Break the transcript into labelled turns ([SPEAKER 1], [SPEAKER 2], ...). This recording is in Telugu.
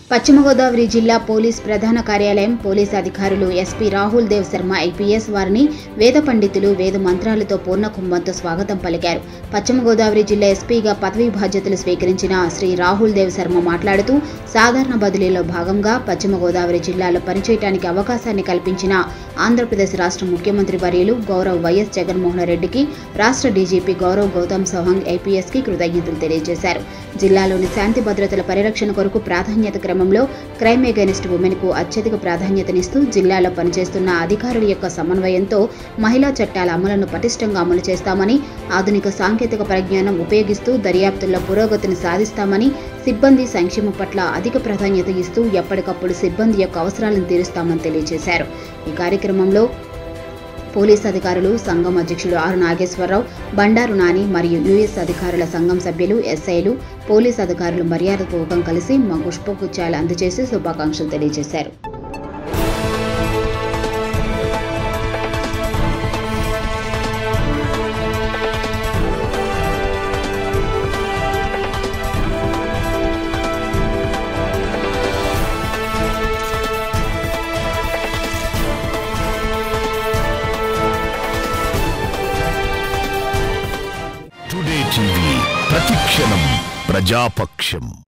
[SPEAKER 1] పశ్చిమ గోదావరి జిల్లా పోలీస్ ప్రధాన కార్యాలయం పోలీస్ అధికారులు ఎస్పీ రాహుల్ దేవ్ శర్మ ఐపీఎస్ వారిని వేద పండితులు వేద మంత్రాలతో పూర్ణ కుంభంతో స్వాగతం పలికారు పశ్చిమ గోదావరి జిల్లా ఎస్పీగా పదవీ బాధ్యతలు స్వీకరించిన శ్రీ రాహుల్ దేవ్ శర్మ మాట్లాడుతూ సాధారణ బదిలీలో భాగంగా పశ్చిమ గోదావరి జిల్లాలో పనిచేయడానికి అవకాశాన్ని కల్పించిన ఆంధ్రప్రదేశ్ రాష్ట్ర ముఖ్యమంత్రి వర్యులు గౌరవ్ వైఎస్ జగన్మోహన్ రెడ్డికి రాష్ట్ర డీజీపీ గౌరవ్ గౌతమ్ సౌహంగ్ ఐపీఎస్కి కృతజ్ఞతలు తెలియజేశారు జిల్లాలోని శాంతి భద్రతల పరిరక్షణ కొరకు ప్రాధాన్యత క్రమంలో క్రైమ్ అగైనిస్ట్ ఉమెన్ కు అత్యధిక ప్రాధాన్యతనిస్తూ జిల్లాలో పనిచేస్తున్న అధికారుల యొక్క సమన్వయంతో మహిళా చట్టాల అమలును పటిష్టంగా అమలు చేస్తామని ఆధునిక సాంకేతిక పరిజ్ఞానం ఉపయోగిస్తూ దర్యాప్తుల్లో పురోగతిని సాధిస్తామని సిబ్బంది సంక్షేమం పట్ల అధిక ప్రాధాన్యత ఇస్తూ ఎప్పటికప్పుడు సిబ్బంది యొక్క అవసరాలను తీరుస్తామని తెలియజేశారు ఈ కార్యక్రమంలో పోలీస్ అధికారులు సంఘం అధ్యక్షుడు ఆర్ నాగేశ్వరరావు బండారు నాని మరియు యుఎస్ అధికారుల సంఘం సభ్యులు ఎస్ఐలు పోలీస్ అధికారులు మర్యాదపూర్వకం కలిసి మా పుష్పగుచ్చాలు అందజేసి శుభాకాంక్షలు తెలియజేశారు
[SPEAKER 2] టుడే టీవీ ప్రతిక్షణం ప్రజాపక్షం